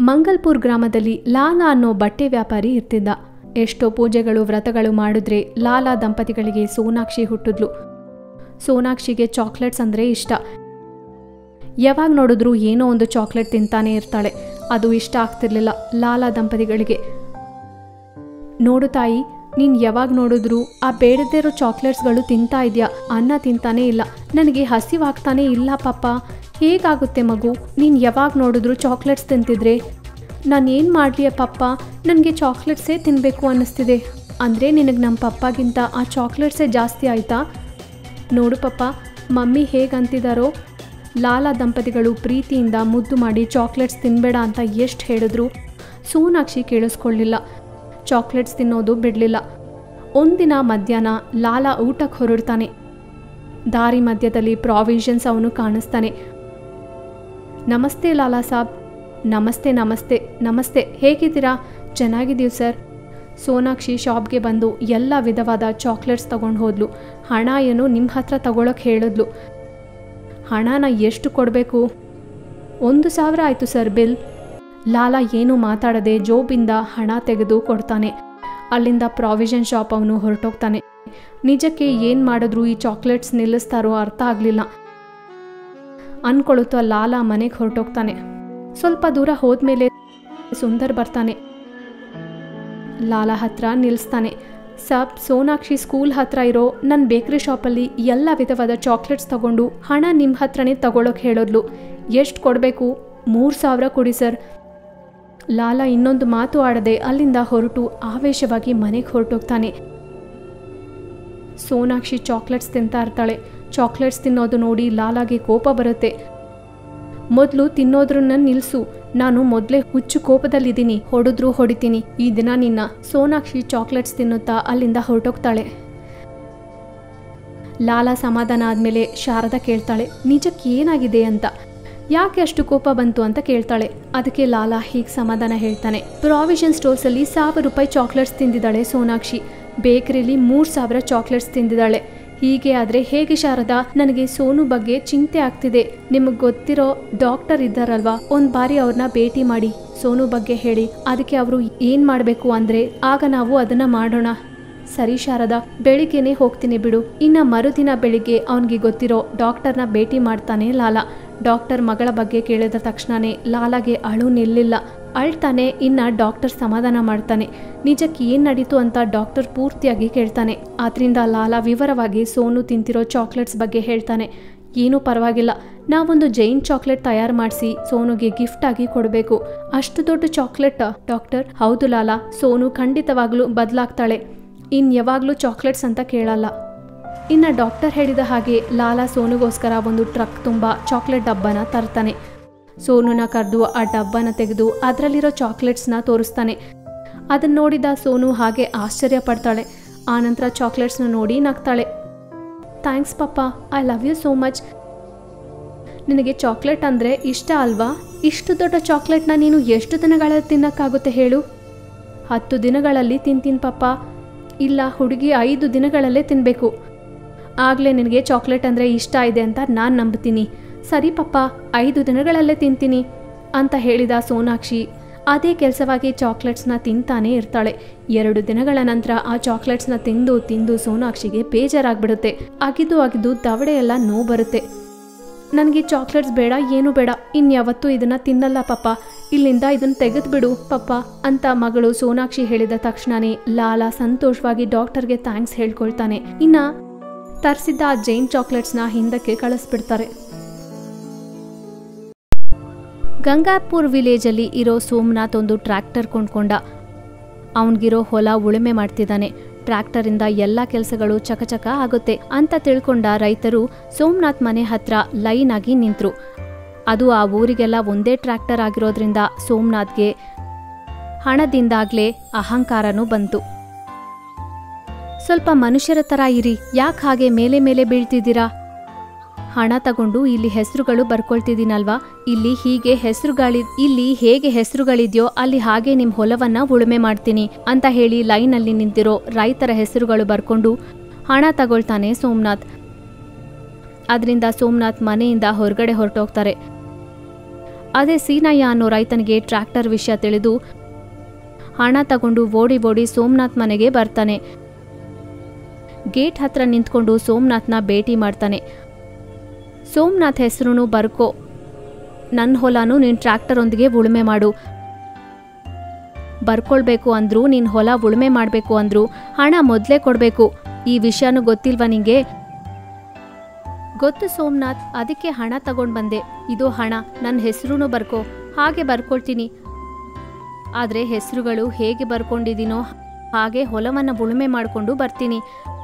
ಮಂಗಲ್ಪುರ್ ಗ್ರಾಮದಲ್ಲಿ ಲಾಲಾ ಅನ್ನೋ ಬಟ್ಟೆ ವ್ಯಾಪಾರಿ ಇರ್ತಿದ್ದ ಎಷ್ಟೋ ಪೂಜೆಗಳು ವ್ರತಗಳು ಮಾಡಿದ್ರೆ ಲಾಲಾ ದಂಪತಿಗಳಿಗೆ ಸೋನಾಕ್ಷಿ ಹುಟ್ಟಿದ್ಲು ಸೋನಾಕ್ಷಿಗೆ ಚಾಕ್ಲೇಟ್ಸ್ ಅಂದರೆ ಇಷ್ಟ ಯಾವಾಗ ನೋಡಿದ್ರೂ ಏನೋ ಒಂದು ಚಾಕ್ಲೇಟ್ ತಿಂತಾನೆ ಇರ್ತಾಳೆ ಅದು ಇಷ್ಟ ಆಗ್ತಿರ್ಲಿಲ್ಲ ಲಾಲಾ ದಂಪತಿಗಳಿಗೆ ನೋಡು ತಾಯಿ ನೀನು ಯಾವಾಗ ನೋಡಿದ್ರು ಆ ಬೇಡದೇ ಇರೋ ಚಾಕ್ಲೇಟ್ಸ್ಗಳು ತಿಂತಾ ಇದೆಯಾ ಅನ್ನ ತಿಂತಾನೇ ಇಲ್ಲ ನನಗೆ ಹಸಿವಾಗ್ತಾನೇ ಇಲ್ಲ ಪಾಪ ಹೇಗಾಗುತ್ತೆ ಮಗು ನೀನು ಯಾವಾಗ ನೋಡಿದ್ರು ಚಾಕ್ಲೇಟ್ಸ್ ತಿಂತಿದ್ರೆ ನಾನು ಏನು ಮಾಡಲಿಯ ಪಪ್ಪ ನನಗೆ ಚಾಕ್ಲೇಟ್ಸೇ ತಿನ್ನಬೇಕು ಅನ್ನಿಸ್ತಿದೆ ಅಂದರೆ ನಿನಗೆ ನಮ್ಮ ಪಪ್ಪಗಿಂತ ಆ ಚಾಕ್ಲೇಟ್ಸೇ ಜಾಸ್ತಿ ಆಯಿತಾ ನೋಡು ಪಪ್ಪ ಮಮ್ಮಿ ಹೇಗೆ ಅಂತಿದ್ದಾರೋ ಲಾಲಾ ದಂಪತಿಗಳು ಪ್ರೀತಿಯಿಂದ ಮುದ್ದು ಮಾಡಿ ಚಾಕ್ಲೇಟ್ಸ್ ತಿನ್ನಬೇಡ ಅಂತ ಎಷ್ಟು ಹೇಳಿದ್ರು ಸೋನಾಕ್ಷಿ ಕೇಳಿಸ್ಕೊಳ್ಳಿಲ್ಲ ಚಾಕ್ಲೇಟ್ಸ್ ತಿನ್ನೋದು ಬಿಡಲಿಲ್ಲ ಒಂದಿನ ಮಧ್ಯಾಹ್ನ ಲಾಲಾ ಊಟಕ್ಕೆ ಹೊರಡ್ತಾನೆ ದಾರಿ ಮಧ್ಯದಲ್ಲಿ ಪ್ರಾವಿಷನ್ಸ್ ಅವನು ಕಾಣಿಸ್ತಾನೆ ನಮಸ್ತೆ ಲಾಲಾ ಸಾಬ್ ನಮಸ್ತೆ ನಮಸ್ತೆ ನಮಸ್ತೆ ಹೇಗಿದ್ದೀರಾ ಚೆನ್ನಾಗಿದ್ದೀವಿ ಸರ್ ಸೋನಾಕ್ಷಿ ಶಾಪ್ಗೆ ಬಂದು ಎಲ್ಲ ವಿಧವಾದ ಚಾಕ್ಲೇಟ್ಸ್ ತಗೊಂಡು ಹೋದ್ಲು ಹಣ ಏನು ನಿಮ್ಮ ಹತ್ರ ತಗೊಳಕ್ಕೆ ಹೇಳಿದ್ಲು ಹಣನ ಎಷ್ಟು ಕೊಡಬೇಕು ಒಂದು ಸಾವಿರ ಆಯಿತು ಸರ್ ಬಿಲ್ ಲಾಲಾ ಏನು ಮಾತಾಡದೆ ಜೋಬಿಂದ ಹಣ ತೆಗೆದು ಕೊಡ್ತಾನೆ ಅಲ್ಲಿಂದ ಪ್ರಾವಿಷನ್ ಶಾಪ್ ಅವನು ಹೊರಟೋಗ್ತಾನೆ ನಿಜಕ್ಕೆ ಏನು ಮಾಡಿದ್ರು ಈ ಚಾಕ್ಲೇಟ್ಸ್ ನಿಲ್ಲಿಸ್ತಾರೋ ಅರ್ಥ ಆಗಲಿಲ್ಲ ಅನ್ಕೊಳುತ್ತಾ ಲಾಲಾ ಮನೆಗೆ ಹೊರಟೋಗ್ತಾನೆ ಸ್ವಲ್ಪ ದೂರ ಹೋದ್ಮೇಲೆ ಸುಂದರ್ ಬರ್ತಾನೆ ಲಾಲಾ ಹತ್ರ ನಿಲ್ಲಿಸ್ತಾನೆ ಸಬ್ ಸೋನಾಕ್ಷಿ ಸ್ಕೂಲ್ ಹತ್ರ ಇರೋ ನನ್ನ ಬೇಕ್ರಿ ಶಾಪಲ್ಲಿ ಎಲ್ಲ ವಿಧವಾದ ಚಾಕ್ಲೇಟ್ಸ್ ತಗೊಂಡು ಹಣ ನಿಮ್ಮ ಹತ್ರನೇ ತಗೊಳಕ್ಕೆ ಹೇಳೋದ್ಲು ಎಷ್ಟು ಕೊಡಬೇಕು ಮೂರು ಸಾವಿರ ಕೊಡಿ ಸರ್ ಲಾಲಾ ಇನ್ನೊಂದು ಮಾತು ಆಡದೆ ಅಲ್ಲಿಂದ ಹೊರಟು ಆವೇಶವಾಗಿ ಮನೆಗೆ ಹೊರಟೋಗ್ತಾನೆ ಸೋನಾಕ್ಷಿ ಚಾಕ್ಲೇಟ್ಸ್ ತಿಂತಾ ಇರ್ತಾಳೆ ಚಾಕ್ಲೇಟ್ಸ್ ತಿನ್ನೋದು ನೋಡಿ ಲಾಲಾಗೆ ಕೋಪ ಬರುತ್ತೆ ಮೊದಲು ತಿನ್ನೋದ್ರನ್ನ ನಿಲ್ಲಿಸು ನಾನು ಮೊದಲೇ ಹುಚ್ಚು ಕೋಪದಲ್ಲಿದ್ದೀನಿ ಹೊಡೆದ್ರೂ ಹೊಡಿತೀನಿ ಈ ದಿನ ನಿನ್ನ ಸೋನಾಕ್ಷಿ ಚಾಕ್ಲೇಟ್ಸ್ ತಿನ್ನುತ್ತಾ ಅಲ್ಲಿಂದ ಹೊರಟೋಗ್ತಾಳೆ ಲಾಲಾ ಸಮಾಧಾನ ಆದಮೇಲೆ ಶಾರದಾ ಕೇಳ್ತಾಳೆ ನಿಜಕ್ಕೆ ಏನಾಗಿದೆ ಅಂತ ಯಾಕೆ ಅಷ್ಟು ಕೋಪ ಬಂತು ಅಂತ ಕೇಳ್ತಾಳೆ ಅದಕ್ಕೆ ಲಾಲಾ ಹೀಗೆ ಸಮಾಧಾನ ಹೇಳ್ತಾನೆ ಪ್ರಾವಿಷನ್ ಸ್ಟೋರ್ಸಲ್ಲಿ ಸಾವಿರ ರೂಪಾಯಿ ಚಾಕ್ಲೇಟ್ಸ್ ತಿಂದಿದ್ದಾಳೆ ಸೋನಾಕ್ಷಿ ಬೇಕರಿಲಿ ಮೂರು ಸಾವಿರ ಚಾಕ್ಲೇಟ್ಸ್ ತಿಂದಿದ್ದಾಳೆ ಹೀಗೆ ಆದರೆ ಹೇಗೆ ಶಾರದಾ ನನಗೆ ಸೋನು ಬಗ್ಗೆ ಚಿಂತೆ ಆಗ್ತಿದೆ ನಿಮಗೆ ಗೊತ್ತಿರೋ ಡಾಕ್ಟರ್ ಇದ್ದಾರಲ್ವಾ ಒಂದು ಬಾರಿ ಅವ್ರನ್ನ ಭೇಟಿ ಮಾಡಿ ಸೋನು ಬಗ್ಗೆ ಹೇಳಿ ಅದಕ್ಕೆ ಅವರು ಏನು ಮಾಡಬೇಕು ಅಂದರೆ ಆಗ ನಾವು ಅದನ್ನು ಮಾಡೋಣ ಸರಿ ಶಾರದಾ ಬೆಳಿಗ್ಗೆನೆ ಹೋಗ್ತೀನಿ ಬಿಡು ಇನ್ನ ಮರುದಿನ ಬೆಳಿಗ್ಗೆ ಅವನಿಗೆ ಗೊತ್ತಿರೋ ಡಾಕ್ಟರ್ನ ಭೇಟಿ ಮಾಡ್ತಾನೆ ಲಾಲಾ ಡಾಕ್ಟರ್ ಮಗಳ ಬಗ್ಗೆ ಕೇಳಿದ ತಕ್ಷಣನೇ ಲಾಲಾಗೆ ಅಳು ನಿಲ್ಲಿಲ್ಲ ಅಳ್ತಾನೆ ಇನ್ನ ಡಾಕ್ಟರ್ ಸಮಾಧಾನ ಮಾಡ್ತಾನೆ ನಿಜಕ್ಕೆ ಏನು ನಡೀತು ಅಂತ ಡಾಕ್ಟರ್ ಪೂರ್ತಿಯಾಗಿ ಕೇಳ್ತಾನೆ ಆದ್ರಿಂದ ಲಾಲಾ ವಿವರವಾಗಿ ಸೋನು ತಿಂತಿರೋ ಚಾಕ್ಲೇಟ್ಸ್ ಬಗ್ಗೆ ಹೇಳ್ತಾನೆ ಏನೂ ಪರವಾಗಿಲ್ಲ ನಾವೊಂದು ಜೈನ್ ಚಾಕ್ಲೇಟ್ ತಯಾರು ಮಾಡಿಸಿ ಸೋನುಗೆ ಗಿಫ್ಟ್ ಆಗಿ ಕೊಡಬೇಕು ಅಷ್ಟು ದೊಡ್ಡ ಚಾಕ್ಲೇಟ್ ಡಾಕ್ಟರ್ ಹೌದು ಲಾಲಾ ಸೋನು ಖಂಡಿತವಾಗ್ಲೂ ಬದಲಾಗ್ತಾಳೆ ಇನ್ ಯಾವಾಗಲೂ ಚಾಕ್ಲೇಟ್ಸ್ ಅಂತ ಕೇಳಲ್ಲ ಇನ್ನು ಡಾಕ್ಟರ್ ಹೇಳಿದ ಹಾಗೆ ಲಾಲಾ ಸೋನುಗೋಸ್ಕರ ಒಂದು ಟ್ರಕ್ ತುಂಬ ಚಾಕ್ಲೇಟ್ ಡಬ್ಬನ ತರ್ತಾನೆ ಸೋನುನ ಕರೆದು ಆ ಡಬ್ಬನ ತೆಗೆದು ಅದರಲ್ಲಿರೋ ಚಾಕ್ಲೇಟ್ಸ್ನ ತೋರಿಸ್ತಾನೆ ಅದನ್ನ ನೋಡಿದ ಸೋನು ಹಾಗೆ ಆಶ್ಚರ್ಯ ಪಡ್ತಾಳೆ ಆನಂತರ ಚಾಕ್ಲೇಟ್ಸ್ನ ನೋಡಿ ನಗ್ತಾಳೆ ಥ್ಯಾಂಕ್ಸ್ ಪಪ್ಪ I love you so much ನಿನಗೆ ಚಾಕ್ಲೇಟ್ ಅಂದರೆ ಇಷ್ಟ ಅಲ್ವಾ ಇಷ್ಟು ದೊಡ್ಡ ಚಾಕ್ಲೇಟ್ನ ನೀನು ಎಷ್ಟು ದಿನಗಳಲ್ಲಿ ತಿನ್ನಕ್ಕಾಗುತ್ತೆ ಹೇಳು ಹತ್ತು ದಿನಗಳಲ್ಲಿ ತಿಂತೀನಿ ಪಪ್ಪ ಇಲ್ಲ ಹುಡುಗಿ ಐದು ದಿನಗಳಲ್ಲೇ ತಿನ್ನಬೇಕು ಆಗಲೇ ನಿನಗೆ ಚಾಕ್ಲೇಟ್ ಅಂದರೆ ಇಷ್ಟ ಇದೆ ಅಂತ ನಾನು ನಂಬ್ತೀನಿ ಸರಿ ಪಪ್ಪ ಐದು ದಿನಗಳಲ್ಲೇ ತಿಂತೀನಿ ಅಂತ ಹೇಳಿದ ಸೋನಾಕ್ಷಿ ಅದೇ ಕೆಲಸವಾಗಿ ಚಾಕ್ಲೇಟ್ಸ್ನ ತಿಂತಾನೇ ಇರ್ತಾಳೆ ಎರಡು ದಿನಗಳ ನಂತರ ಆ ಚಾಕ್ಲೇಟ್ಸ್ನ ತಿಂದು ತಿಂದು ಸೋನಾಕ್ಷಿಗೆ ಬೇಜಾರಾಗ್ಬಿಡುತ್ತೆ ಅಗಿದು ಅಗಿದು ದವಡೆ ಎಲ್ಲ ನೋವು ಬರುತ್ತೆ ನನಗೆ ಚಾಕ್ಲೇಟ್ಸ್ ಬೇಡ ಏನು ಬೇಡ ಇನ್ಯಾವತ್ತೂ ಇದನ್ನ ತಿನ್ನಲ್ಲ ಪಪ್ಪ ಇಲ್ಲಿಂದ ಇದನ್ನ ತೆಗೆದ್ಬಿಡು ಪಪ್ಪ ಅಂತ ಮಗಳು ಸೋನಾಕ್ಷಿ ಹೇಳಿದ ತಕ್ಷಣನೇ ಲಾಲಾ ಸಂತೋಷವಾಗಿ ಡಾಕ್ಟರ್ಗೆ ಥ್ಯಾಂಕ್ಸ್ ಹೇಳ್ಕೊಳ್ತಾನೆ ಇನ್ನ ತರಿಸಿದ್ದ ಆ ಜೈನ್ ಚಾಕ್ಲೇಟ್ಸ್ನ ಹಿಂದಕ್ಕೆ ಕಳಿಸ್ಬಿಡ್ತಾರೆ ಗಂಗಾಪುರ್ ವಿಲೇಜಲ್ಲಿ ಇರೋ ಸೋಮನಾಥ್ ಒಂದು ಟ್ರ್ಯಾಕ್ಟರ್ ಕೊಂಡ್ಕೊಂಡ ಅವನಿಗಿರೋ ಹೊಲ ಉಳುಮೆ ಮಾಡ್ತಿದ್ದಾನೆ ಟ್ರ್ಯಾಕ್ಟರಿಂದ ಎಲ್ಲ ಕೆಲಸಗಳು ಚಕಚಕ ಆಗುತ್ತೆ ಅಂತ ತಿಳ್ಕೊಂಡ ರೈತರು ಸೋಮನಾಥ್ ಮನೆ ಹತ್ರ ಲೈನ್ ಆಗಿ ನಿಂತರು ಅದು ಆ ಊರಿಗೆಲ್ಲ ಒಂದೇ ಟ್ರ್ಯಾಕ್ಟರ್ ಆಗಿರೋದ್ರಿಂದ ಸೋಮನಾಥ್ಗೆ ಹಣದಿಂದಾಗ್ಲೇ ಅಹಂಕಾರನೂ ಬಂತು ಸ್ವಲ್ಪ ಮನುಷ್ಯರ ಥರ ಇರಿ ಯಾಕೆ ಹಾಗೆ ಮೇಲೆ ಮೇಲೆ ಬೀಳ್ತಿದ್ದೀರಾ ಹಣ ತಗೊಂಡು ಇಲ್ಲಿ ಹೆಸರುಗಳು ಬರ್ಕೊಳ್ತಿದ್ದೀನಲ್ವಾ ಇಲ್ಲಿ ಹೀಗೆ ಹೆಸರುಗಳಿ ಇಲ್ಲಿ ಹೇಗೆ ಹೆಸರುಗಳಿದೆಯೋ ಅಲ್ಲಿ ಹಾಗೆ ನಿಮ್ಮ ಹೊಲವನ್ನ ಉಳುಮೆ ಮಾಡ್ತೀನಿ ಅಂತ ಹೇಳಿ ಲೈನಲ್ಲಿ ನಿಂತಿರೋ ರೈತರ ಹೆಸರುಗಳು ಬರ್ಕೊಂಡು ಹಣ ತಗೊಳ್ತಾನೆ ಸೋಮನಾಥ್ ಅದರಿಂದ ಸೋಮನಾಥ್ ಮನೆಯಿಂದ ಹೊರಗಡೆ ಹೊರಟೋಗ್ತಾರೆ ಅದೇ ಸೀನಯ್ಯ ಅನ್ನೋ ರೈತನಿಗೆ ಟ್ರ್ಯಾಕ್ಟರ್ ವಿಷಯ ತಿಳಿದು ಹಣ ತಗೊಂಡು ಓಡಿ ಓಡಿ ಸೋಮನಾಥ್ ಮನೆಗೆ ಬರ್ತಾನೆ ಗೇಟ್ ಹತ್ರ ನಿಂತ್ಕೊಂಡು ಸೋಮನಾಥ್ನ ಭೇಟಿ ಮಾಡ್ತಾನೆ ಸೋಮನಾಥ್ ಹೆಸರು ಬರ್ಕೋ ನನ್ನ ಹೊಲನೂ ನಿನ್ನ ಟ್ರ್ಯಾಕ್ಟರೊಂದಿಗೆ ಉಳುಮೆ ಮಾಡು ಬರ್ಕೊಳ್ಬೇಕು ಅಂದ್ರು ನಿನ್ನ ಹೊಲ ಉಳುಮೆ ಮಾಡಬೇಕು ಅಂದ್ರು ಹಣ ಮೊದಲೇ ಕೊಡಬೇಕು ಈ ವಿಷಯನೂ ಗೊತ್ತಿಲ್ವಾ ನಿಂಗೆ ಗೊತ್ತು ಸೋಮನಾಥ್ ಅದಕ್ಕೆ ಹಣ ತಗೊಂಡು ಬಂದೆ ಇದು ಹಣ ನನ್ನ ಹೆಸರು ಬರ್ಕೋ ಹಾಗೆ ಬರ್ಕೊಳ್ತೀನಿ ಆದರೆ ಹೆಸರುಗಳು ಹೇಗೆ ಬರ್ಕೊಂಡಿದ್ದೀನೋ ಹಾಗೆ ಹೊಲವನ್ನು ಉಳುಮೆ ಮಾಡಿಕೊಂಡು ಬರ್ತೀನಿ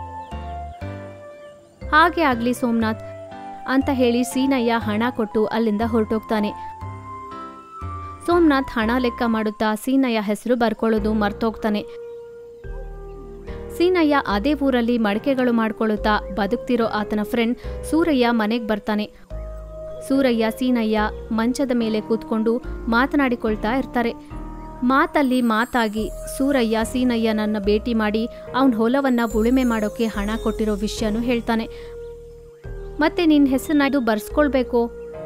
ಹಾಗೆ ಆಗಲಿ ಸೋಮನಾಥ್ ಅಂತ ಹೇಳಿ ಸೀನಯ್ಯ ಹಣ ಕೊಟ್ಟು ಅಲ್ಲಿಂದ ಹೊರಟೋಗ್ತಾನೆ ಸೋಮನಾಥ್ ಹಣ ಲೆಕ್ಕ ಮಾಡುತ್ತಾ ಸೀನಯ್ಯ ಹೆಸರು ಬರ್ಕೊಳ್ಳೋದು ಮರ್ತೋಗ್ತಾನೆ ಸೀನಯ್ಯ ಅದೇ ಊರಲ್ಲಿ ಮಡಿಕೆಗಳು ಮಾಡ್ಕೊಳ್ಳುತ್ತಾ ಬದುಕ್ತಿರೋ ಆತನ ಫ್ರೆಂಡ್ ಸೂರಯ್ಯ ಮನೆಗೆ ಬರ್ತಾನೆ ಸೂರಯ್ಯ ಸೀನಯ್ಯ ಮಂಚದ ಮೇಲೆ ಕೂತ್ಕೊಂಡು ಮಾತನಾಡಿಕೊಳ್ತಾ ಇರ್ತಾರೆ ಮಾತಲ್ಲಿ ಮಾತಾಗಿ ಸೂರಯ್ಯ ಸೀನಯ್ಯನನ್ನ ಭೇಟಿ ಮಾಡಿ ಅವನ ಹೊಲವನ್ನ ಉಳುಮೆ ಮಾಡೋಕೆ ಹಣ ಕೊಟ್ಟಿರೋ ವಿಷಯನೂ ಹೇಳ್ತಾನೆ ಮತ್ತೆ ನಿನ್ನ ಹೆಸರನ್ನ ಇದು ಬರ್ಸ್ಕೊಳ್ಬೇಕು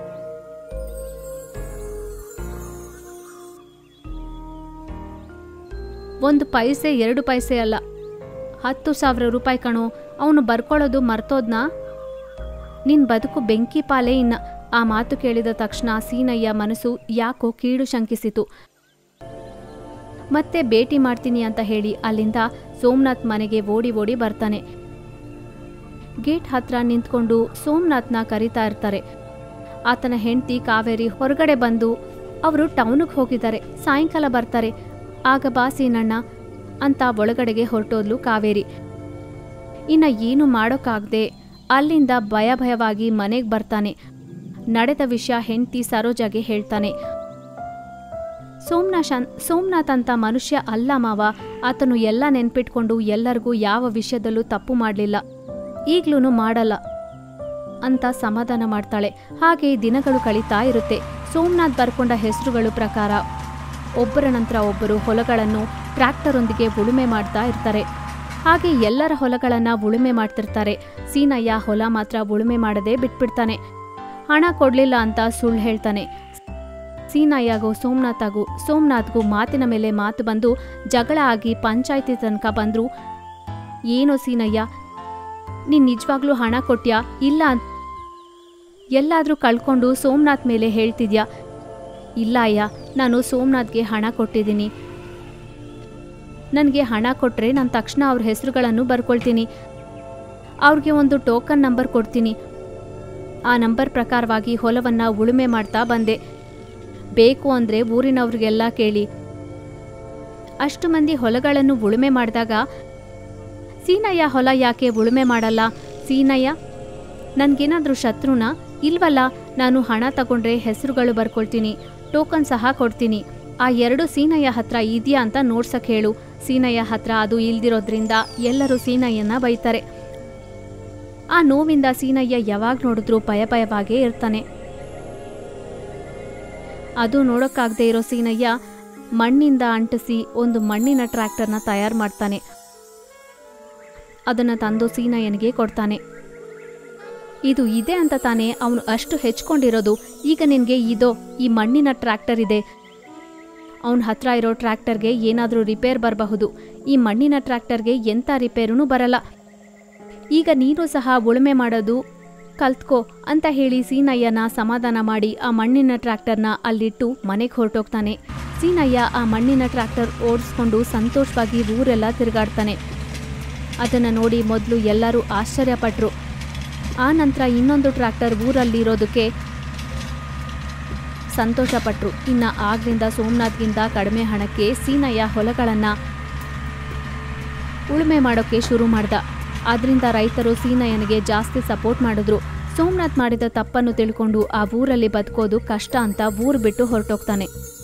ಒಂದು ಪೈಸೆ ಎರಡು ಪೈಸೆ ಅಲ್ಲ ಹತ್ತು ಸಾವಿರ ರೂಪಾಯಿ ಕಣೋ ಅವನು ಬರ್ಕೊಳ್ಳೋದು ಮರ್ತೋದ್ನಾ ನಿನ್ ಬದುಕು ಬೆಂಕಿ ಪಾಲೆ ಇನ್ನ ಆ ಮಾತು ಕೇಳಿದ ತಕ್ಷಣ ಸೀನಯ್ಯ ಮನಸ್ಸು ಯಾಕೋ ಕೀಡು ಶಂಕಿಸಿತು ಮತ್ತೆ ಭೇಟಿ ಮಾಡ್ತೀನಿ ಅಂತ ಹೇಳಿ ಅಲ್ಲಿಂದ ಸೋಮನಾಥ್ ಮನೆಗೆ ಓಡಿ ಓಡಿ ಬರ್ತಾನೆ ಗೇಟ್ ಹತ್ರ ನಿಂತ್ಕೊಂಡು ಸೋಮನಾಥ್ನ ಕರಿತಾ ಇರ್ತಾರೆ ಆತನ ಹೆಂಡತಿ ಕಾವೇರಿ ಹೊರಗಡೆ ಬಂದು ಅವರು ಟೌನಿಗೆ ಹೋಗಿದ್ದಾರೆ ಸಾಯಂಕಾಲ ಬರ್ತಾರೆ ಆಗ ಬಾ ಸೀನಣ್ಣ ಅಂತ ಒಳಗಡೆಗೆ ಹೊರಟೋದ್ಲು ಕಾವೇರಿ ಇನ್ನ ಏನು ಮಾಡೋಕ್ಕಾಗದೆ ಅಲ್ಲಿಂದ ಭಯ ಭಯವಾಗಿ ಮನೆಗೆ ಬರ್ತಾನೆ ನಡೆದ ವಿಷಯ ಹೆಂಡತಿ ಸರೋಜಾಗೆ ಹೇಳ್ತಾನೆ ಸೋಮನಾಶನ್ ಸೋಮನಾಥ್ ಅಂತ ಮನುಷ್ಯ ಅಲ್ಲ ಮಾವ ಆತನು ಎಲ್ಲ ನೆನ್ಪಿಟ್ಕೊಂಡು ಎಲ್ಲರಿಗೂ ಯಾವ ವಿಷಯದಲ್ಲೂ ತಪ್ಪು ಮಾಡಲಿಲ್ಲ ಈಗ್ಲೂ ಮಾಡಲ್ಲ ಅಂತ ಸಮಾಧಾನ ಮಾಡ್ತಾಳೆ ಹಾಗೆ ದಿನಗಳು ಕಳೀತಾ ಇರುತ್ತೆ ಸೋಮನಾಥ್ ಬರ್ಕೊಂಡ ಹೆಸರುಗಳು ಪ್ರಕಾರ ಒಬ್ಬರ ನಂತರ ಒಬ್ಬರು ಹೊಲಗಳನ್ನು ಟ್ರ್ಯಾಕ್ಟರೊಂದಿಗೆ ಉಳುಮೆ ಮಾಡ್ತಾ ಇರ್ತಾರೆ ಹಾಗೆ ಎಲ್ಲರ ಹೊಲಗಳನ್ನ ಉಳುಮೆ ಮಾಡ್ತಿರ್ತಾರೆ ಸೀನಯ್ಯ ಹೊಲ ಮಾತ್ರ ಉಳುಮೆ ಮಾಡದೆ ಬಿಟ್ಬಿಡ್ತಾನೆ ಹಣ ಕೊಡ್ಲಿಲ್ಲ ಅಂತ ಸುಳ್ಳು ಹೇಳ್ತಾನೆ ಸೀನಯ್ಯಗೂ ಸೋಮನಾಥಗೂ ಸೋಮನಾಥ್ಗೂ ಮಾತಿನ ಮೇಲೆ ಮಾತು ಬಂದು ಜಗಳ ಆಗಿ ಪಂಚಾಯ್ತಿ ತನಕ ಬಂದ್ರು ಏನೋ ಸೀನಯ್ಯ ನೀನ್ ನಿಜವಾಗ್ಲೂ ಹಣ ಕೊಟ್ಯಾ ಇಲ್ಲ ಅಂತ ಎಲ್ಲಾದ್ರೂ ಕಳ್ಕೊಂಡು ಸೋಮನಾಥ್ ಮೇಲೆ ಹೇಳ್ತಿದ್ಯಾ ಇಲ್ಲ ಅಯ್ಯ ನಾನು ಸೋಮನಾಥ್ಗೆ ಹಣ ಕೊಟ್ಟಿದ್ದೀನಿ ನನಗೆ ಹಣ ಕೊಟ್ಟರೆ ನಾನು ತಕ್ಷಣ ಅವ್ರ ಹೆಸರುಗಳನ್ನು ಬರ್ಕೊಳ್ತೀನಿ ಅವ್ರಿಗೆ ಒಂದು ಟೋಕನ್ ನಂಬರ್ ಕೊಡ್ತೀನಿ ಆ ನಂಬರ್ ಪ್ರಕಾರವಾಗಿ ಹೊಲವನ್ನು ಉಳುಮೆ ಮಾಡ್ತಾ ಬಂದೆ ಬೇಕು ಅಂದರೆ ಊರಿನವ್ರಿಗೆಲ್ಲ ಕೇಳಿ ಅಷ್ಟು ಮಂದಿ ಹೊಲಗಳನ್ನು ಉಳುಮೆ ಮಾಡಿದಾಗ ಸೀನಯ್ಯ ಹೊಲ ಯಾಕೆ ಉಳುಮೆ ಮಾಡಲ್ಲ ಸೀನಯ್ಯ ನನ್ಗೇನಾದ್ರೂ ಶತ್ರುನ ಇಲ್ವಲ್ಲ ನಾನು ಹಣ ತಗೊಂಡ್ರೆ ಹೆಸರುಗಳು ಬರ್ಕೊಳ್ತೀನಿ ಟೋಕನ್ ಸಹ ಕೊಡ್ತೀನಿ ಆ ಎರಡು ಸೀನಯ್ಯ ಹತ್ರ ಇದೆಯಾ ಅಂತ ನೋಡ್ಸಕ್ ಹೇಳು ಸೀನಯ್ಯ ಹತ್ರ ಅದು ಇಲ್ದಿರೋದ್ರಿಂದ ಎಲ್ಲರೂ ಸೀನಯ್ಯನ ಬೈತಾರೆ ಆ ನೋವಿಂದ ಸೀನಯ್ಯ ಯಾವಾಗ ನೋಡಿದ್ರೂ ಭಯ ಭಯವಾಗೇ ಇರ್ತಾನೆ ಅದು ನೋಡೋಕ್ಕಾಗದೇ ಇರೋ ಸೀನಯ್ಯ ಮಣ್ಣಿಂದ ಅಂಟಿಸಿ ಒಂದು ಮಣ್ಣಿನ ಟ್ರ್ಯಾಕ್ಟರ್ನ ತಯಾರು ಮಾಡ್ತಾನೆ ಅದನ್ನು ತಂದು ಸೀನಯ್ಯನಿಗೆ ಕೊಡ್ತಾನೆ ಇದು ಇದೆ ಅಂತ ತಾನೇ ಅವನು ಅಷ್ಟು ಹೆಚ್ಕೊಂಡಿರೋದು ಈಗ ನಿನಗೆ ಇದೋ ಈ ಮಣ್ಣಿನ ಟ್ರ್ಯಾಕ್ಟರ್ ಇದೆ ಅವನ ಹತ್ರ ಇರೋ ಟ್ರ್ಯಾಕ್ಟರ್ಗೆ ಏನಾದರೂ ರಿಪೇರ್ ಬರಬಹುದು ಈ ಮಣ್ಣಿನ ಟ್ರ್ಯಾಕ್ಟರ್ಗೆ ಎಂಥ ರಿಪೇರೂ ಬರಲ್ಲ ಈಗ ನೀನು ಸಹ ಉಳುಮೆ ಮಾಡೋದು ಕಲ್ತ್ಕೋ ಅಂತ ಹೇಳಿ ಸೀನಯ್ಯನ ಸಮಾಧಾನ ಮಾಡಿ ಆ ಮಣ್ಣಿನ ಟ್ರ್ಯಾಕ್ಟರ್ನ ಅಲ್ಲಿಟ್ಟು ಮನೆಗೆ ಹೊರಟೋಗ್ತಾನೆ ಸೀನಯ್ಯ ಆ ಮಣ್ಣಿನ ಟ್ರ್ಯಾಕ್ಟರ್ ಓಡಿಸ್ಕೊಂಡು ಸಂತೋಷವಾಗಿ ಊರೆಲ್ಲ ತಿರುಗಾಡ್ತಾನೆ ಅದನ್ನು ನೋಡಿ ಮೊದಲು ಎಲ್ಲರೂ ಆಶ್ಚರ್ಯಪಟ್ರು ಆ ನಂತರ ಇನ್ನೊಂದು ಟ್ರ್ಯಾಕ್ಟರ್ ಊರಲ್ಲಿರೋದಕ್ಕೆ ಸಂತೋಷಪಟ್ರು ಇನ್ನು ಆಗ್ಲಿಂದ ಸೋಮನಾಥ್ಗಿಂತ ಕಡಿಮೆ ಹಣಕ್ಕೆ ಸೀನಯ್ಯ ಹೊಲಗಳನ್ನು ಉಳುಮೆ ಮಾಡೋಕ್ಕೆ ಶುರು ಮಾಡ್ದ ಆದ್ರಿಂದ ರೈತರು ಸೀನಯ್ಯನಿಗೆ ಜಾಸ್ತಿ ಸಪೋರ್ಟ್ ಮಾಡಿದ್ರು ಸೋಮನಾಥ್ ಮಾಡಿದ ತಪ್ಪನ್ನು ತಿಳ್ಕೊಂಡು ಆ ಊರಲ್ಲಿ ಬದುಕೋದು ಕಷ್ಟ ಅಂತ ಊರು ಬಿಟ್ಟು ಹೊರಟೋಗ್ತಾನೆ